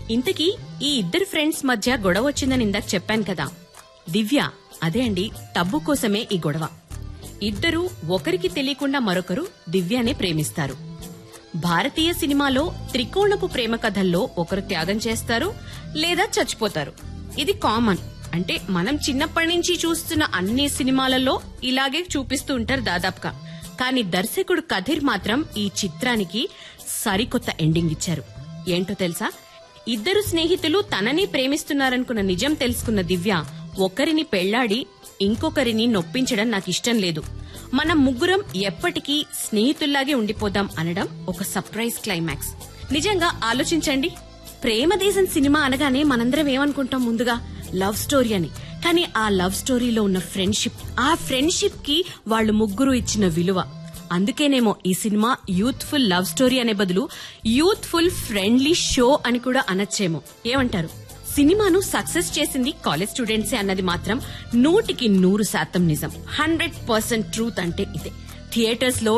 ఇంతకీ ఈ ఇద్దరు ఫ్రెండ్స్ మధ్య గొడవ వచ్చిందని ఇందాక చెప్పాను కదా దివ్య అదే అండి టబ్బు కోసమే ఈ గొడవ ఇద్దరు ఒకరికి తెలియకుండా మరొకరు దివ్యనే ప్రేమిస్తారు భారతీయ సినిమాలో త్రికోణపు ప్రేమ కథల్లో ఒకరు త్యాగం చేస్తారు లేదా చచ్చిపోతారు ఇది కామన్ అంటే మనం చిన్నప్పటి నుంచి చూస్తున్న అన్ని సినిమాలలో ఇలాగే చూపిస్తూ ఉంటారు దాదాపుగా కానీ దర్శకుడు కథీర్ మాత్రం ఈ చిత్రానికి సరికొత్త ఎండింగ్ ఇచ్చారు ఏంటో తెలుసా ఇద్దరు స్నేహితులు తనని ప్రేమిస్తున్నారనుకున్న నిజం తెలుసుకున్న దివ్య ఒకరిని పెళ్లాడి ఇంకొకరిని నొప్పించడం నాకు ఇష్టం లేదు మనం ముగ్గురం ఎప్పటికీ స్నేహితుల్లాగే ఉండిపోదాం అనడం ఒక సర్ప్రైజ్ క్లైమాక్స్ నిజంగా ఆలోచించండి ప్రేమదేశం సినిమా అనగానే మనందరం ఏమనుకుంటాం ముందుగా లవ్ స్టోరీ అని కానీ ఆ లవ్ స్టోరీలో ఉన్న ఫ్రెండ్షిప్ ఆ ఫ్రెండ్షిప్ కి వాళ్ళు ముగ్గురు ఇచ్చిన విలువ అందుకేనేమో ఈ సినిమా యూత్ఫుల్ లవ్ స్టోరీ అనే బదులు యూత్ఫుల్ ఫ్రెండ్లీ షో అని కూడా అనొచ్చేమో ఏమంటారు సినిమాను సక్సెస్ చేసింది కాలేజ్ స్టూడెంట్సే అన్నది మాత్రం నూటికి నూరు శాతం నిజం హండ్రెడ్ పర్సెంట్ ట్రూత్ అంటే ఇదే థియేటర్స్ లో